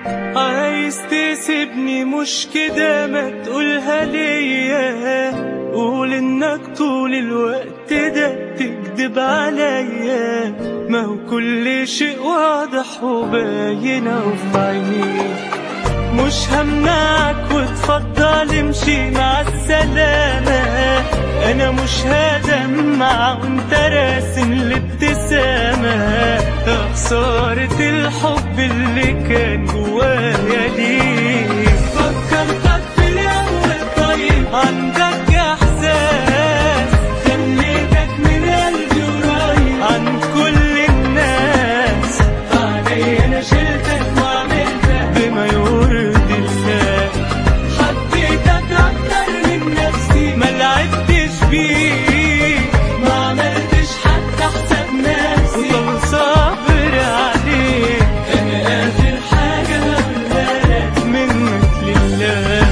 عايز تسيبني مش كده ما تقولها ليا قول انك طول الوقت ده تكذب عليا ما هو كل شيء واضح وباين وفي عينيك مش همنعك وتفضل امشي مع السلامة انا مش هدمع وانت راسم الابتسامة يا خسارة الحب اللي كان جوايا ليك فكرتك في الاول طيب عندك احساس خليتك من قلبي قريب عن كل الناس علي انا شلتك وعملتك بما يرضي الله حبيتك اكتر من نفسي ما لعبتش بيك ما عملتش حتى حساب نفسي وطول صبر عليك انا اخر حاجه هقولها لك منك لله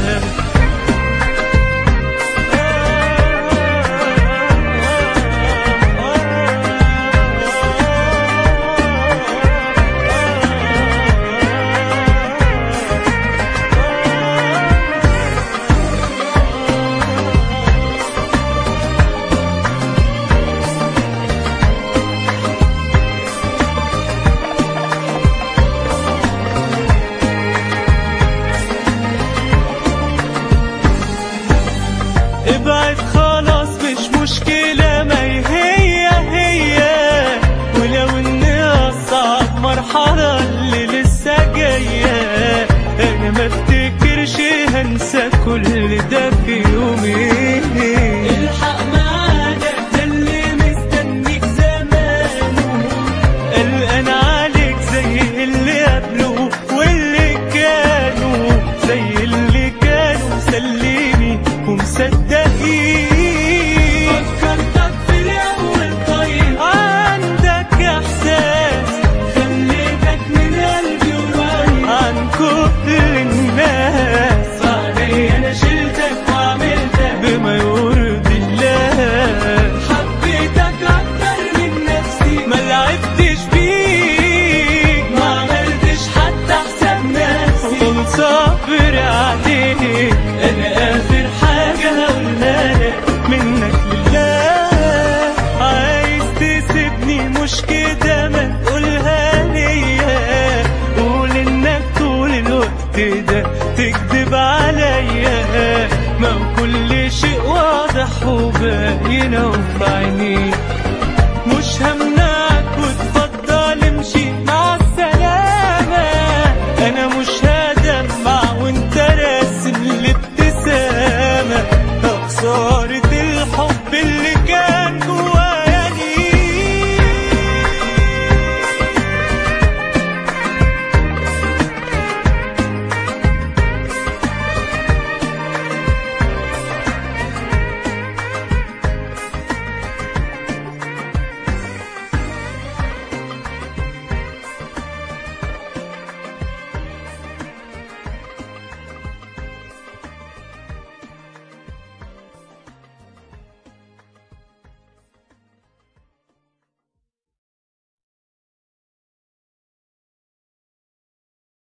ابعد خلاص مش مشكلة ما هي هي ولو اني اصعب مرحلة اللي لسه جاية انا ما افتكرش هنسى كل ده في يومين الحق معانا ده اللي مستنيك زمانه قلقان عليك زي اللي قبله واللي كانوا زي اللي كانوا سليني ومصدقين فكرتك في الاول طيب عندك احساس خليتك من قلبي قريب عن كل الناس علي انا شلتك وعملتك بما يرضي الله حبيتك اكتر من نفسي ما لعبتش بيك ما عملتش حتى حساب نفسي كنت صابر عليك انا اخر حاجه هقولها لك منك لله عايز تسيبني مش كده ما تقولها ليا قول انك طول الوقت ده تكذب عليا ما هو كل شيء واضح وباين وفي عينيك